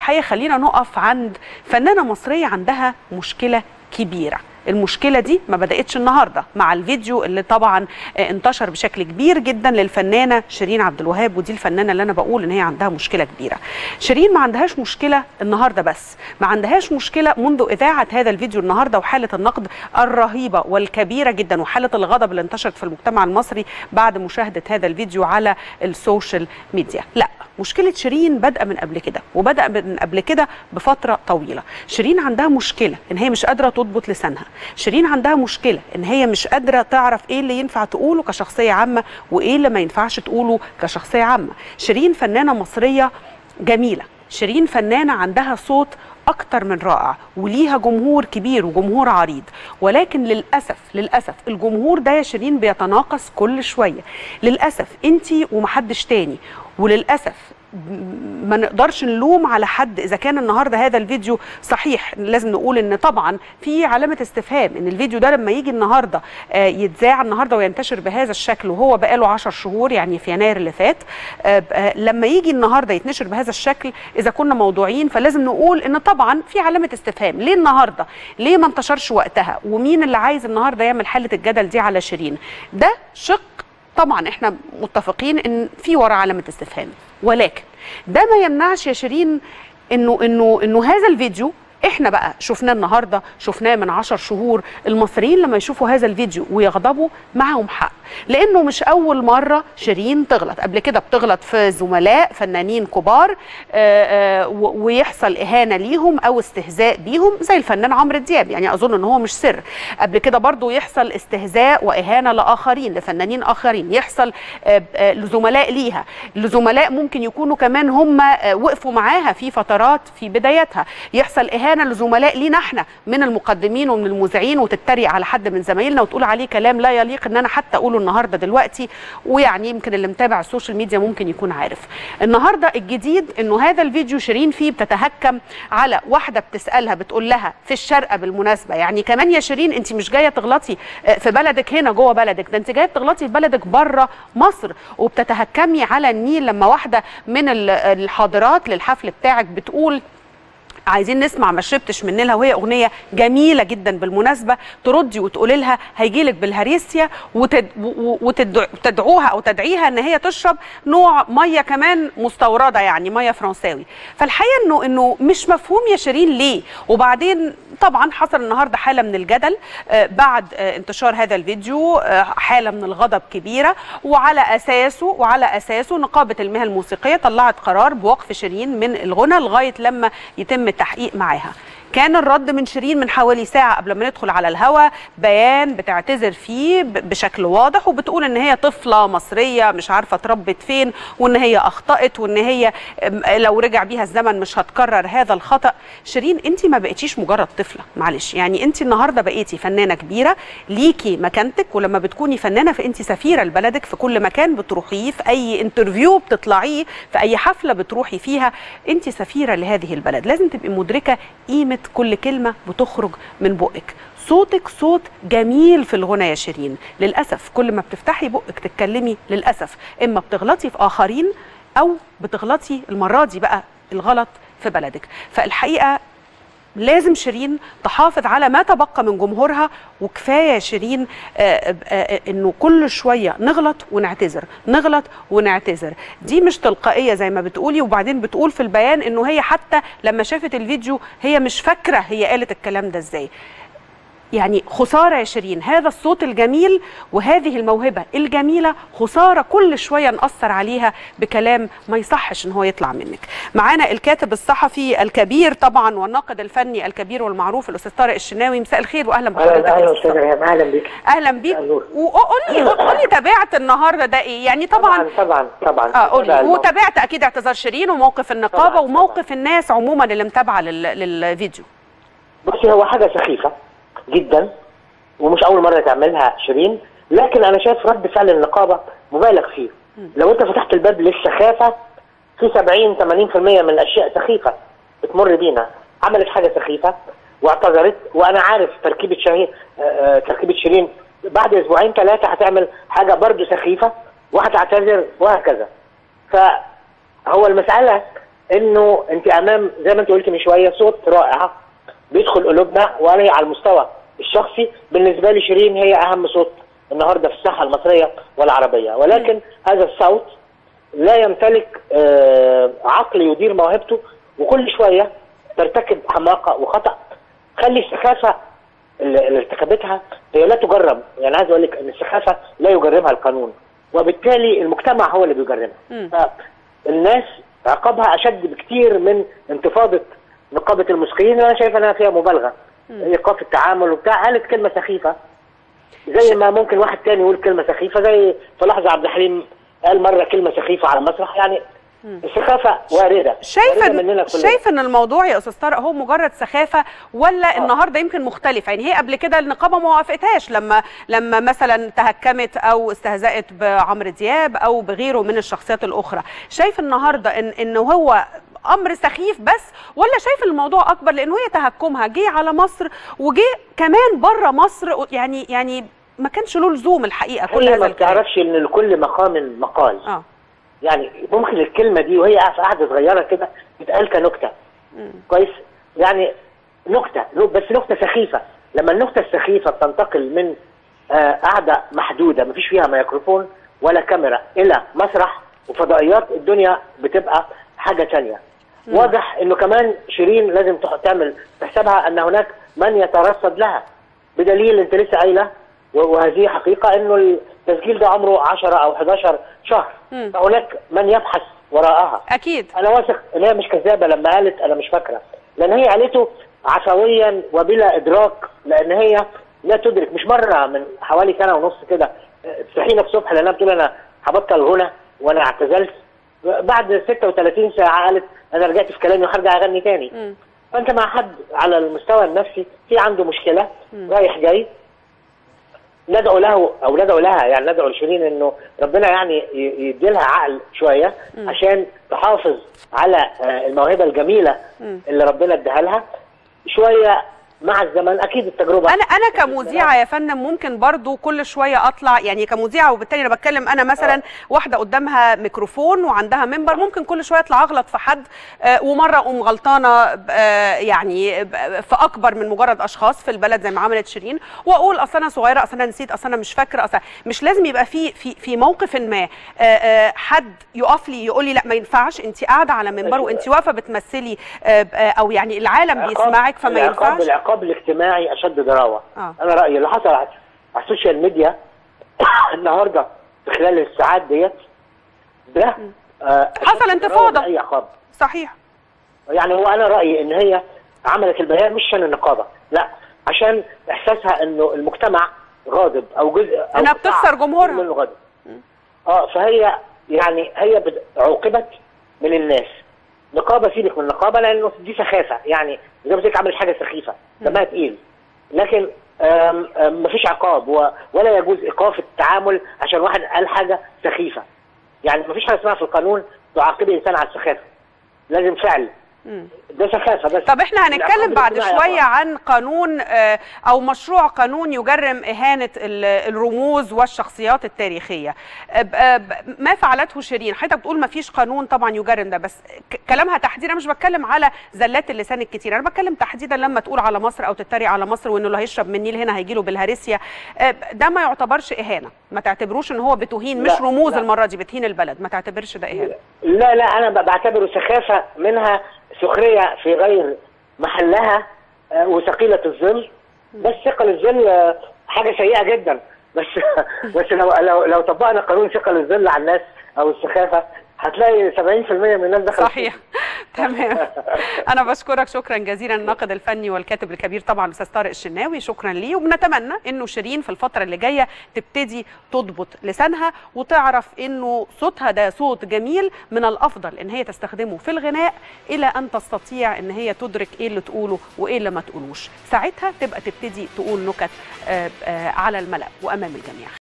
الحقيقه خلينا نقف عند فنانه مصريه عندها مشكله كبيره المشكلة دي ما بدأتش النهاردة مع الفيديو اللي طبعا انتشر بشكل كبير جدا للفنانة شيرين عبد الوهاب ودي الفنانة اللي أنا بقول إن هي عندها مشكلة كبيرة شيرين ما عندهاش مشكلة النهاردة بس ما عندهاش مشكلة منذ إذاعة هذا الفيديو النهاردة وحالة النقد الرهيبة والكبيرة جدا وحالة الغضب اللي انتشرت في المجتمع المصري بعد مشاهدة هذا الفيديو على السوشيال ميديا لا مشكلة شيرين بدأ من قبل كده وبدأ من قبل كده بفترة طويلة شيرين عندها مشكلة إن هي مش قادرة تضبط لسانها شيرين عندها مشكلة إن هي مش قادرة تعرف إيه اللي ينفع تقوله كشخصية عامة وإيه اللي ما ينفعش تقوله كشخصية عامة شيرين فنانة مصرية جميلة شيرين فنانة عندها صوت أكتر من رائع وليها جمهور كبير وجمهور عريض ولكن للأسف للأسف الجمهور ده يا شيرين بيتناقص كل شوية للأسف أنت ومحدش تاني وللأسف ما نقدرش نلوم على حد اذا كان النهارده هذا الفيديو صحيح لازم نقول ان طبعا في علامه استفهام ان الفيديو ده لما يجي النهارده يتذاع النهارده وينتشر بهذا الشكل وهو بقاله 10 شهور يعني في يناير اللي فات لما يجي النهارده يتنشر بهذا الشكل اذا كنا موضوعيين فلازم نقول ان طبعا في علامه استفهام ليه النهارده ليه ما انتشرش وقتها ومين اللي عايز النهارده يعمل حاله الجدل دي على شيرين ده شق طبعا احنا متفقين ان في ورا علامه استفهام ولكن ده ما يمنعش يا شيرين انه انه انه هذا الفيديو احنا بقى شفناه النهارده شفناه من عشر شهور المصريين لما يشوفوا هذا الفيديو ويغضبوا معهم حق لانه مش اول مره شيرين تغلط قبل كده بتغلط في زملاء فنانين كبار آآ آآ ويحصل اهانه ليهم او استهزاء بيهم زي الفنان عمرو دياب يعني اظن ان هو مش سر قبل كده برضو يحصل استهزاء واهانه لاخرين لفنانين اخرين يحصل لزملاء ليها لزملاء ممكن يكونوا كمان هم وقفوا معاها في فترات في بدايتها يحصل اهانه لزملاء لينا احنا من المقدمين ومن المذيعين وتتريق على حد من زمايلنا وتقول عليه كلام لا يليق ان انا حتى اقوله النهارده دلوقتي ويعني يمكن اللي متابع السوشيال ميديا ممكن يكون عارف النهارده الجديد انه هذا الفيديو شيرين فيه بتتهكم على واحده بتسالها بتقول لها في الشارقه بالمناسبه يعني كمان يا شيرين انت مش جايه تغلطي في بلدك هنا جوه بلدك ده انت جايه تغلطي في بلدك بره مصر وبتتهكمي على النيل لما واحده من الحاضرات للحفل بتاعك بتقول عايزين نسمع ما شربتش من نيلها وهي اغنيه جميله جدا بالمناسبه تردي وتقولي لها هيجي لك بالهريسيا وتد... وتدعوها او تدعيها ان هي تشرب نوع ميه كمان مستورده يعني ميه فرنساوي فالحقيقه انه انه مش مفهوم يا شيرين ليه وبعدين طبعا حصل النهارده حاله من الجدل بعد انتشار هذا الفيديو حاله من الغضب كبيره وعلى اساسه وعلى اساسه نقابه المهن الموسيقيه طلعت قرار بوقف شيرين من الغنى لغايه لما يتم التحقيق معاها كان الرد من شيرين من حوالي ساعة قبل ما ندخل على الهوا بيان بتعتذر فيه بشكل واضح وبتقول ان هي طفلة مصرية مش عارفة اتربت فين وان هي اخطأت وان هي لو رجع بيها الزمن مش هتكرر هذا الخطأ شيرين انت ما بقيتيش مجرد طفلة معلش يعني انت النهاردة بقيتي فنانة كبيرة ليكي مكانتك ولما بتكوني فنانة فانت سفيرة لبلدك في كل مكان بتروحيه في اي انترفيو بتطلعيه في اي حفلة بتروحي فيها انت سفيرة لهذه البلد لازم تبقي مدركة قيمة كل كلمة بتخرج من بقك صوتك صوت جميل في الغنى يا شيرين للأسف كل ما بتفتحي بقك تتكلمي للأسف إما بتغلطي في آخرين أو بتغلطي المرة دي بقى الغلط في بلدك فالحقيقة لازم شيرين تحافظ على ما تبقى من جمهورها وكفايه يا شيرين آآ آآ انه كل شويه نغلط ونعتذر نغلط ونعتذر دي مش تلقائيه زي ما بتقولي وبعدين بتقول في البيان انه هي حتى لما شافت الفيديو هي مش فاكره هي قالت الكلام ده ازاي يعني خسارة يا شيرين هذا الصوت الجميل وهذه الموهبة الجميلة خسارة كل شوية نأثر عليها بكلام ما يصحش ان هو يطلع منك معانا الكاتب الصحفي الكبير طبعا والناقد الفني الكبير والمعروف الأستاذ طارق الشناوي مساء الخير وأهلا بحضرتك أهلا أستاذ ريهام أهلا بيك أهلا بيك وقول لي قول لي تابعت النهارده ده إيه يعني طبعا طبعا طبعا اه قول لي وتابعت أكيد اعتذار شيرين وموقف النقابة طبعًا وموقف طبعًا. الناس عموما اللي متابعة للفيديو بصي هو حاجة سخيفة جدا ومش اول مره تعملها شيرين لكن انا شايف رد فعل النقابه مبالغ فيه لو انت فتحت الباب للسخافه في 70 80% من الاشياء سخيفه بتمر بينا عملت حاجه سخيفه واعتذرت وانا عارف تركيبه شيرين تركيبه شيرين بعد اسبوعين ثلاثه هتعمل حاجه برضه سخيفه وهتعتذر وهكذا فهو المساله انه انت امام زي ما انت قلت من شويه صوت رائع بيدخل قلوبنا وانا على المستوى الشخصي بالنسبه لي شيرين هي اهم صوت النهارده في الساحه المصريه والعربيه ولكن هذا الصوت لا يمتلك آه، عقل يدير موهبته وكل شويه ترتكب حماقه وخطا خلي السخافه اللي اللي ارتكبتها هي لا تجرم يعني عايز اقول لك ان السخافه لا يجرمها القانون وبالتالي المجتمع هو اللي بيجرمها مم. فالناس عقابها اشد بكتير من انتفاضه نقابه الموسيقيين اللي انا شايف انها فيها مبالغه ايقاف التعامل وبتاع قالت كلمه سخيفه زي ما ممكن واحد تاني يقول كلمه سخيفه زي في لحظه عبد الحليم قال مره كلمه سخيفه على المسرح يعني السخافه وارده شايف وارده مننا ان كلنا شايف ان الموضوع يا استاذ طارق هو مجرد سخافه ولا النهارده يمكن مختلف يعني هي قبل كده النقابه ما وافقتهاش لما لما مثلا تهكمت او استهزأت بعمرو دياب او بغيره من الشخصيات الاخرى شايف النهارده ان ان هو امر سخيف بس ولا شايف الموضوع اكبر لانه هي تهكمها جه على مصر وجه كمان بره مصر يعني يعني ما كانش له لزوم الحقيقه كل هي هذا ما الكلام بتعرفش ان لكل مقام مقال اه يعني ممكن الكلمه دي وهي في قاعده صغيره كده تتقال كنكته كويس يعني نكته بس نكته سخيفه لما النكته السخيفه بتنتقل من آه، قاعده محدوده مفيش فيها ميكروفون ولا كاميرا الى مسرح وفضائيات الدنيا بتبقى حاجه تانية واضح انه كمان شيرين لازم تح- تعمل حسابها ان هناك من يترصد لها بدليل انت لسه قايله و- وهذه حقيقه انه التسجيل ده عمره 10 او 11 شهر مم. فهناك من يبحث وراءها اكيد انا واثق ان هي مش كذابه لما قالت انا مش فاكره لان هي قالته عفويا وبلا ادراك لان هي لا تدرك مش مره من حوالي سنه ونص كده آه، صحينا الصبح لانها بتقول انا هبطل غنى وانا اعتزلت بعد 36 ساعه قالت انا رجعت في كلامي وهرجع اغني تاني مم. فانت مع حد على المستوى النفسي في عنده مشكله رايح جاي ندعو له او ندعو لها يعني ندعو لشيرين انه ربنا يعني ي- يدي لها عقل شويه عشان تحافظ على آه، الموهبه الجميله اللي ربنا اداها لها شويه مع الزمن اكيد التجربه انا انا كمذيعه يا فندم ممكن برضو كل شويه اطلع يعني كمذيعه وبالتالي انا بتكلم انا مثلا واحده قدامها ميكروفون وعندها منبر ممكن كل شويه اطلع اغلط في حد آه، ومره اقوم غلطانه آه، يعني ب- في اكبر من مجرد اشخاص في البلد زي ما عملت شيرين واقول اصل انا صغيره اصل انا نسيت اصل انا مش فاكره اصل مش لازم يبقى في في في موقف ما آه، آه، حد يقف لي يقول لي لا ما ينفعش انت قاعده على منبر وانت واقفه بتمثلي آه، آه، او يعني العالم عقاب- بيسمعك فما العقاب ينفعش العقاب الاجتماعي اشد ضراوه آه. انا رايي اللي حصل على على السوشيال ميديا النهارده في خلال الساعات ديت ده آه، أشد حصل ضراوة انتفاضة. من اي عقاب صحيح يعني هو انا رايي ان هي عملت البيان مش عشان النقابه لا عشان احساسها انه المجتمع غاضب او جزء أو إنها قطاع بتخسر جمهورها. منه غاضب اه فهي يعني هي بت- عوقبت من الناس نقابه سيبك من النقابه لانه دي سخافه يعني زي ما قلت لك عملت حاجه سخيفه دمها تقيل لكن آم، آم، مفيش عقاب و- ولا يجوز ايقاف التعامل عشان واحد قال حاجه سخيفه يعني مفيش حاجه اسمها في القانون تعاقبي انسان على السخافه لازم فعل ده سخافه بس طب احنا هنتكلم العقاب بعد الاجتماعي شويه أقوى. عن قانون آه، او مشروع قانون يجرم اهانه ال- الرموز والشخصيات التاريخيه آه، ب- آه، ب- ما فعلته شيرين حضرتك بتقول ما فيش قانون طبعا يجرم ده بس ك- كلامها تحديدا أنا مش بتكلم على زلات اللسان الكتير انا بتكلم تحديدا لما تقول على مصر او تتريق على مصر وانه اللي هيشرب من النيل هنا هيجي له بالهارسيا آه، ده ما يعتبرش اهانه ما تعتبروش ان هو بتهين مش لا، رموز لا. المره دي بتهين البلد ما تعتبرش ده اهانه لا لا انا ب- بعتبره سخافه منها سخريه في غير محلها آه، وثقيله الظل بس ثقل الظل آه، حاجه سيئه جدا بس بس لو لو لو طبقنا قانون ثقل الظل على الناس او السخافه هتلاقي 70% من الناس دخلت صحيح تمام انا بشكرك شكرا جزيلا الناقد الفني والكاتب الكبير طبعا الاستاذ طارق الشناوي شكرا ليه وبنتمنى انه شيرين في الفتره اللي جايه تبتدي تضبط لسانها وتعرف انه صوتها ده صوت جميل من الافضل ان هي تستخدمه في الغناء الى ان تستطيع ان هي تدرك ايه اللي تقوله وايه اللي ما تقولوش ساعتها تبقى تبتدي تقول نكت آه، آه، على الملأ وامام الجميع